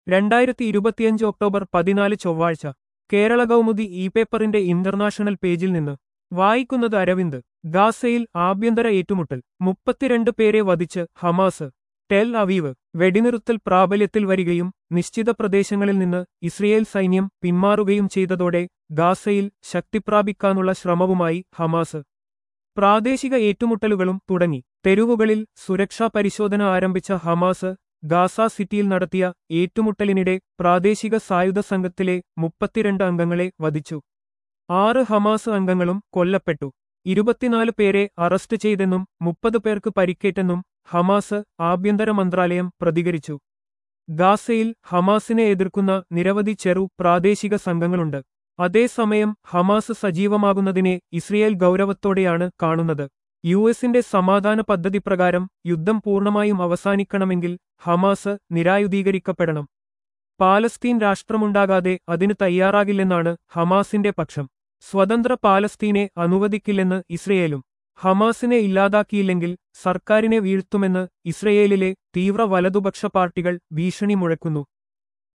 രണ്ടായിരത്തി ഇരുപത്തിയഞ്ച് ഒക്ടോബർ പതിനാല് ചൊവ്വാഴ്ച കേരള കൗമുദി ഇ പേപ്പറിന്റെ ഇന്റർനാഷണൽ പേജിൽ നിന്ന് വായിക്കുന്നത് അരവിന്ദ് ഗാസയിൽ ആഭ്യന്തര ഏറ്റുമുട്ടൽ മുപ്പത്തിരണ്ട് പേരെ വധിച്ച് ഹമാസ് ടെൽ അവീവ് വെടിനിറുത്തൽ പ്രാബല്യത്തിൽ വരികയും നിശ്ചിത പ്രദേശങ്ങളിൽ നിന്ന് ഇസ്രയേൽ സൈന്യം പിന്മാറുകയും ചെയ്തതോടെ ഗാസയിൽ ശക്തിപ്രാപിക്കാനുള്ള ശ്രമവുമായി ഹമാസ് പ്രാദേശിക ഏറ്റുമുട്ടലുകളും തുടങ്ങി തെരുവുകളിൽ സുരക്ഷാ പരിശോധന ആരംഭിച്ച ഹമാസ് ഗാസ സിറ്റിയിൽ നടത്തിയ ഏറ്റുമുട്ടലിനിടെ പ്രാദേശിക സായുധ സംഘത്തിലെ മുപ്പത്തിരണ്ട് അംഗങ്ങളെ വധിച്ചു ആറ് ഹമാസ് അംഗങ്ങളും കൊല്ലപ്പെട്ടു ഇരുപത്തിനാല് പേരെ അറസ്റ്റ് ചെയ്തെന്നും മുപ്പത് പേർക്ക് പരിക്കേറ്റെന്നും ഹമാസ് ആഭ്യന്തര മന്ത്രാലയം പ്രതികരിച്ചു ഗാസയിൽ ഹമാസിനെ എതിർക്കുന്ന നിരവധി ചെറു പ്രാദേശിക സംഘങ്ങളുണ്ട് അതേസമയം ഹമാസ് സജീവമാകുന്നതിനെ ഇസ്രയേൽ ഗൗരവത്തോടെയാണ് കാണുന്നത് യു എസിന്റെ സമാധാന പദ്ധതി പ്രകാരം യുദ്ധം പൂർണ്ണമായും അവസാനിക്കണമെങ്കിൽ ഹമാസ് നിരായുധീകരിക്കപ്പെടണം പാലസ്തീൻ രാഷ്ട്രമുണ്ടാകാതെ അതിന് തയ്യാറാകില്ലെന്നാണ് ഹമാസിന്റെ പക്ഷം സ്വതന്ത്ര പാലസ്തീനെ അനുവദിക്കില്ലെന്ന് ഇസ്രയേലും ഹമാസിനെ ഇല്ലാതാക്കിയില്ലെങ്കിൽ സർക്കാരിനെ വീഴ്ത്തുമെന്ന് ഇസ്രയേലിലെ തീവ്ര വലതുപക്ഷ പാർട്ടികൾ ഭീഷണി മുഴക്കുന്നു